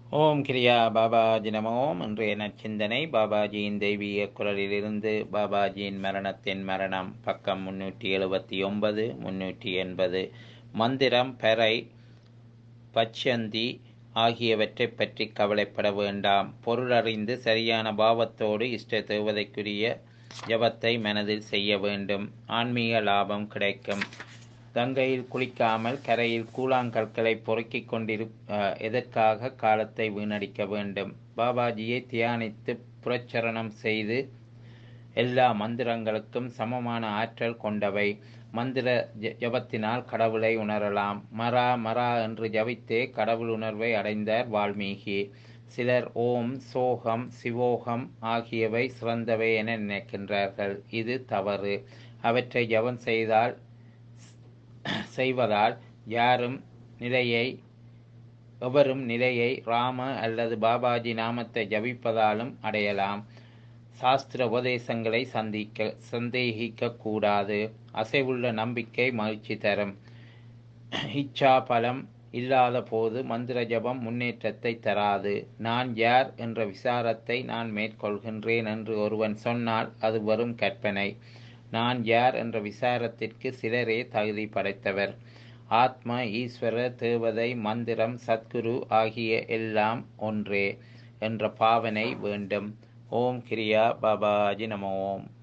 ஓம் கிரியா பாபாஜி நம ஓம் இன்றைய நற்சிந்தனை பாபாஜியின் தெய்வீக குரலிலிருந்து பாபாஜியின் மரணத்தின் மரணம் பக்கம் முன்னூற்றி எழுபத்தி ஒன்பது முன்னூற்றி எண்பது மந்திரம் பெறை பச்சந்தி ஆகியவற்றை பற்றி கவலைப்பட வேண்டாம் பொருளறிந்து சரியான பாவத்தோடு இஷ்ட தேவதைக்குரிய ஜபத்தை மனதில் செய்ய வேண்டும் ஆன்மீக லாபம் கிடைக்கும் கங்கையில் குளிக்காமல் கரையில் கூழாங்கற்களை பொறுக்கிக் கொண்டிரு அஹ், எதற்காக காலத்தை வீணடிக்க வேண்டும் பாபாஜியை தியானித்து புரச்சரணம் செய்து எல்லா மந்திரங்களுக்கும் சமமான ஆற்றல் கொண்டவை மந்திர ஜ- ஜபத்தினால் கடவுளை உணரலாம் மரா மரா என்று ஜபித்தே கடவுள் உணர்வை அடைந்தார் வால்மீகி சிலர் ஓம் சோகம் சிவோகம் ஆகியவை சிறந்தவை என நினைக்கின்றார்கள் இது தவறு அவற்றை ஜபம் செய்தால் செய்வதால் யாரும் நிலையை எவரும் நிலையை ராம அல்லது பாபாஜி நாமத்தை ஜபிப்பதாலும் அடையலாம் சாஸ்திர உபதேசங்களை சந்திக்க சந்தேகிக்க கூடாது அசைவுள்ள நம்பிக்கை மகிழ்ச்சி தரும் இச்சா பலம் இல்லாத போது மந்திர ஜபம் முன்னேற்றத்தை தராது நான் யார் என்ற விசாரத்தை நான் மேற்கொள்கின்றேன் என்று ஒருவன் சொன்னால் அது வெறும் கற்பனை நான் யார் என்ற விசாரத்திற்கு சிலரே தகுதி படைத்தவர் ஆத்மா ஈஸ்வர தேவதை மந்திரம் சத்குரு ஆகிய எல்லாம் ஒன்றே என்ற பாவனை வேண்டும் ஓம் கிரியா பாபாஜி நம ஓம்